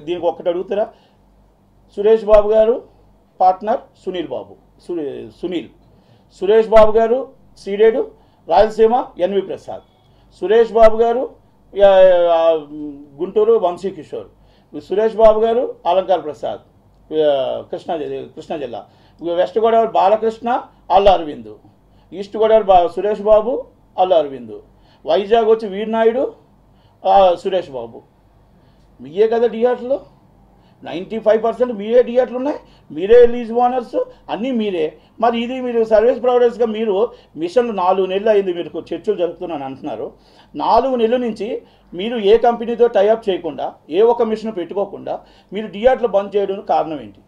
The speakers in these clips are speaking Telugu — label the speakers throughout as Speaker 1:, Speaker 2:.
Speaker 1: దీనికి ఒక్కటి అడుగుతారా సురేష్ బాబు గారు పార్ట్నర్ సునీల్ బాబు సురే- సునీల్ సురేష్ బాబు గారు సీడెడ్ రాయలసీమ ఎన్వి ప్రసాద్ సురేష్ బాబు గారు ఆ, ఆ, గుంటూరు వంశీ కిషోర్ సురేష్ బాబు గారు అలంకార్ ప్రసాద్ ఆ, కృష్ణా జి- కృష్ణా జిల్లా వెస్ట్ గోదావరి బాలకృష్ణ అల్ల అరవింద్ ఈస్ట్ గోదావరి బా సురేష్ బాబు అల్ల అరవింద్ వైజాగ్ వచ్చి వీరనాయుడు ఆ, సురేష్ బాబు మీయే కదా డిఆర్లు నైంటీ ఫైవ్ పర్సెంట్ మీరే డిఆర్లు ఉన్నాయి మీరే లీజ్ ఓనర్స్ అన్నీ మీరే మరి ఇది మీరు సర్వీస్ ప్రొవైడర్స్గా మీరు మిషన్లు నాలుగు నెలలు అయింది మీరు చర్చలు జరుపుతున్నాను అంటున్నారు నాలుగు నెలల నుంచి మీరు ఏ కంపెనీతో టైఅప్ చేయకుండా ఏ ఒక్క మిషన్ పెట్టుకోకుండా మీరు డిఆర్లు బంద్ చేయడం కారణం ఏంటి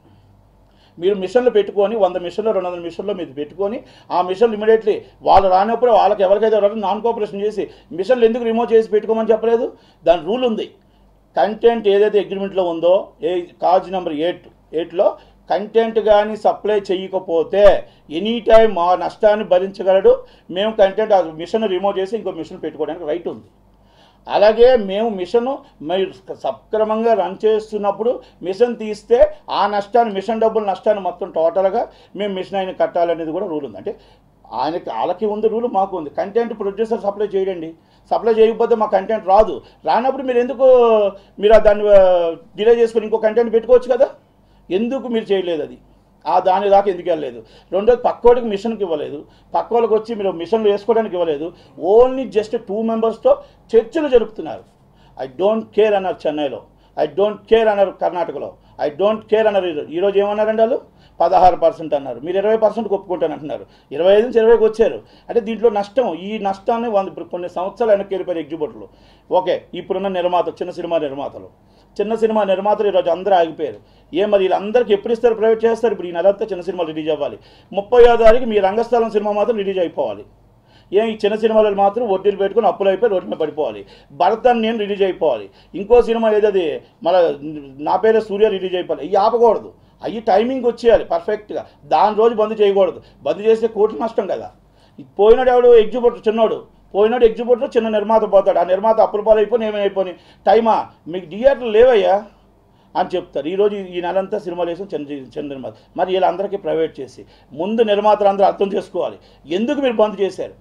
Speaker 1: మీరు మిషన్లు పెట్టుకొని వంద మిషన్లు రెండు వందల మిషన్లు మీరు పెట్టుకొని ఆ మిషన్లు ఇమీడియట్లీ వాళ్ళు రానప్పుడు వాళ్ళకి ఎవరికైతే ఎవరైనా నాన్ కోఆపరేషన్ చేసి మిషన్లు ఎందుకు రిమూవ్ చేసి పెట్టుకోమని చెప్పలేదు దాని రూల్ ఉంది కంటెంట్ ఏదైతే అగ్రిమెంట్లో ఉందో ఏ కాజ్ నెంబర్ ఎయిట్ ఎయిట్లో కంటెంట్ కానీ సప్లై చేయకపోతే ఎనీ టైం మా నష్టాన్ని భరించగలడు మేము కంటెంట్ ఆ మిషన్ రిమూవ్ చేసి ఇంకో మిషన్ పెట్టుకోవడానికి రైట్ ఉంది అలాగే మేము మిషన్ మీరు సక్రమంగా రన్ చేస్తున్నప్పుడు మిషన్ తీస్తే ఆ నష్టాన్ని మిషన్ డబ్బులు నష్టాన్ని మొత్తం టోటల్గా మేము మిషన్ ఆయన కట్టాలనేది కూడా రూల్ ఉంది అంటే ఆయనకి వాళ్ళకి ఉంది రూల్ మాకు ఉంది కంటెంట్ ప్రొడ్యూసర్ సప్లై చేయడండి సప్లై చేయకపోతే మా కంటెంట్ రాదు రానప్పుడు మీరు ఎందుకు మీరు ఆ దాన్ని డిలే చేసుకొని ఇంకో కంటెంట్ పెట్టుకోవచ్చు కదా ఎందుకు మీరు చేయలేదు అది ఆ దాని దాకా ఎందుకు వెళ్ళలేదు రెండోది పక్కోడికి మిషన్కి ఇవ్వలేదు పక్కోళ్ళకి వచ్చి మీరు మిషన్లు వేసుకోవడానికి ఇవ్వలేదు ఓన్లీ జస్ట్ టూ మెంబర్స్తో చర్చలు జరుపుతున్నారు ఐ డోంట్ కేర్ అన్నారు చెన్నైలో ఐ డోంట్ కేర్ అన్నారు కర్ణాటకలో ఐ డోంట్ కేర్ అన్నారు ఈరోజు ఈరోజు ఏమన్నారండి వాళ్ళు పదహారు పర్సెంట్ అన్నారు మీరు ఇరవై పర్సెంట్ ఒప్పుకుంటాను అంటున్నారు ఇరవై ఐదు నుంచి ఇరవైకి వచ్చారు అంటే దీంట్లో నష్టం ఈ నష్టాన్ని వంద ఇప్పుడు కొన్ని సంవత్సరాలు వెనక్కి వెళ్ళిపోయారు ఎగ్జిబిటర్లు ఓకే ఇప్పుడున్న నిర్మాత చిన్న సినిమా నిర్మాతలు చిన్న సినిమా నిర్మాతలు ఈరోజు అందరూ ఆగిపోయారు ఏ మరి వీళ్ళందరికీ ఎప్పుడు ఇస్తారు ప్రైవేట్ చేస్తారు ఇప్పుడు ఈ నెలంతా చిన్న సినిమాలు రిలీజ్ అవ్వాలి ముప్పై తారీఖు మీ రంగస్థలం సినిమా మాత్రం రిలీజ్ అయిపోవాలి ఏం ఈ చిన్న సినిమాలు మాత్రం వడ్డీలు పెట్టుకుని అప్పులు అయిపోయి రోడ్డు మీద పడిపోవాలి భరత్ అని నేను రిలీజ్ అయిపోవాలి ఇంకో సినిమా ఏదది మన నా పేరే సూర్య రిలీజ్ అయిపోవాలి ఇవి ఆపకూడదు అవి టైమింగ్ వచ్చేయాలి పర్ఫెక్ట్గా దాని రోజు బంద్ చేయకూడదు బంద్ చేస్తే కోటి నష్టం కదా ఈ పోయినాడు ఎవడు ఎగ్జిబిటర్ చిన్నోడు పోయినాడు ఎగ్జిబిటర్ చిన్న నిర్మాత పోతాడు ఆ నిర్మాత అప్పుల పాలు అయిపోయి ఏమైపోయి టైమా మీకు థియేటర్లు లేవయ్యా అని చెప్తారు ఈరోజు ఈ నెలంతా సినిమాలు వేసిన చిన్న చిన్న నిర్మాత మరి వీళ్ళందరికీ ప్రైవేట్ చేసి ముందు నిర్మాతలు అందరూ అర్థం చేసుకోవాలి ఎందుకు మీరు బంద్ చేశారు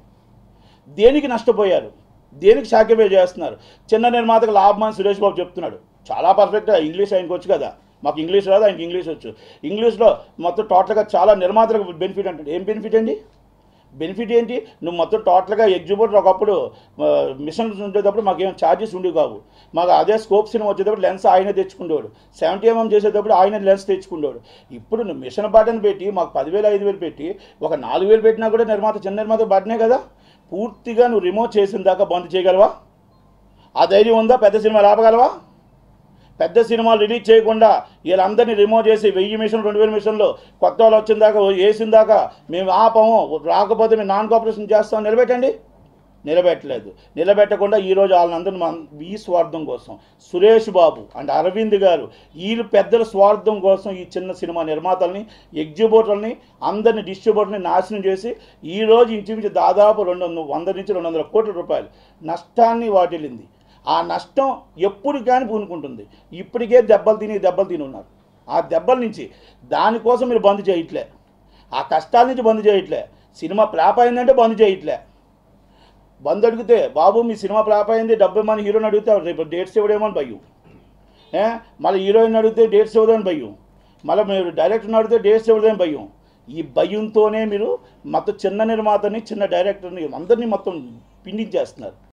Speaker 1: దేనికి నష్టపోయారు దేనికి సాక్రిఫై చేస్తున్నారు చిన్న నిర్మాతకు లాభం అని సురేష్ బాబు చెప్తున్నాడు చాలా పర్ఫెక్ట్గా ఇంగ్లీష్ ఆయనకు వచ్చు కదా మాకు ఇంగ్లీష్ రాదు ఆయనకి ఇంగ్లీష్ వచ్చు ఇంగ్లీష్లో మొత్తం టోటల్గా చాలా నిర్మాతలకు బెనిఫిట్ అంటే ఏం బెనిఫిట్ అండి బెనిఫిట్ ఏంటి నువ్వు మొత్తం టోటల్గా ఎగ్జిబిటర్ ఒకప్పుడు మిషన్స్ ఉండేటప్పుడు మాకు ఏం ఛార్జెస్ ఉండేవి కావు మాకు అదే స్కోప్ సినిమా వచ్చేటప్పుడు లెన్స్ ఆయన తెచ్చుకునేవాడు సెవెంటీ ఎంఎం చేసేటప్పుడు ఆయన లెన్స్ తెచ్చుకునేవాడు ఇప్పుడు నువ్వు మిషన్ బటన్ పెట్టి మాకు పదివేలు ఐదు వేలు పెట్టి ఒక నాలుగు వేలు పెట్టినా కూడా నిర్మాత చిన్న నిర్మాత బటనే కదా పూర్తిగా నువ్వు రిమూవ్ చేసిన దాకా బంద్ చేయగలవా ఆ ధైర్యం ఉందా పెద్ద సినిమా ఆపగలవా పెద్ద సినిమాలు రిలీజ్ చేయకుండా వీళ్ళందరినీ రిమూవ్ చేసి వెయ్యి మిషన్ రెండు వేల మిషన్లు కొత్త వాళ్ళు వచ్చిన దాకా వేసిన దాకా మేము ఆపము రాకపోతే మేము నాన్ కోఆపరేషన్ చేస్తాం నిలబెట్టండి నిలబెట్టలేదు నిలబెట్టకుండా ఈరోజు వాళ్ళందరినీ మన ఈ స్వార్థం కోసం సురేష్ బాబు అండ్ అరవింద్ గారు వీళ్ళు పెద్దల స్వార్థం కోసం ఈ చిన్న సినిమా నిర్మాతల్ని ఎగ్జిబిటర్ని అందరిని డిస్ట్రిబ్యూటర్ని నాశనం చేసి ఈరోజు ఇంచుమించు దాదాపు రెండు వందల వంద నుంచి రెండు వందల కోట్ల రూపాయలు నష్టాన్ని వాటిల్లింది ఆ నష్టం ఎప్పుడు కానీ పూనుకుంటుంది ఇప్పటికే దెబ్బలు తిని దెబ్బలు తిని ఉన్నారు ఆ దెబ్బల నుంచి దానికోసం మీరు బంద్ చేయట్లే ఆ కష్టాల నుంచి బంద్ చేయట్లే సినిమా ఫ్లాప్ అయిందంటే బంద్ చేయట్లే బంద్ అడిగితే బాబు మీ సినిమా ఫ్లాప్ అయింది డబ్బు మన హీరోని అడిగితే రేపు డేట్స్ ఇవ్వడేమో అని భయం ఏ మళ్ళీ హీరోయిన్ అడిగితే డేట్స్ ఇవ్వదని భయం మళ్ళీ మీరు డైరెక్టర్ని అడిగితే డేట్స్ ఇవ్వదని భయం ఈ భయంతోనే మీరు మొత్తం చిన్న నిర్మాతని చిన్న డైరెక్టర్ని అందరినీ మొత్తం పిండించేస్తున్నారు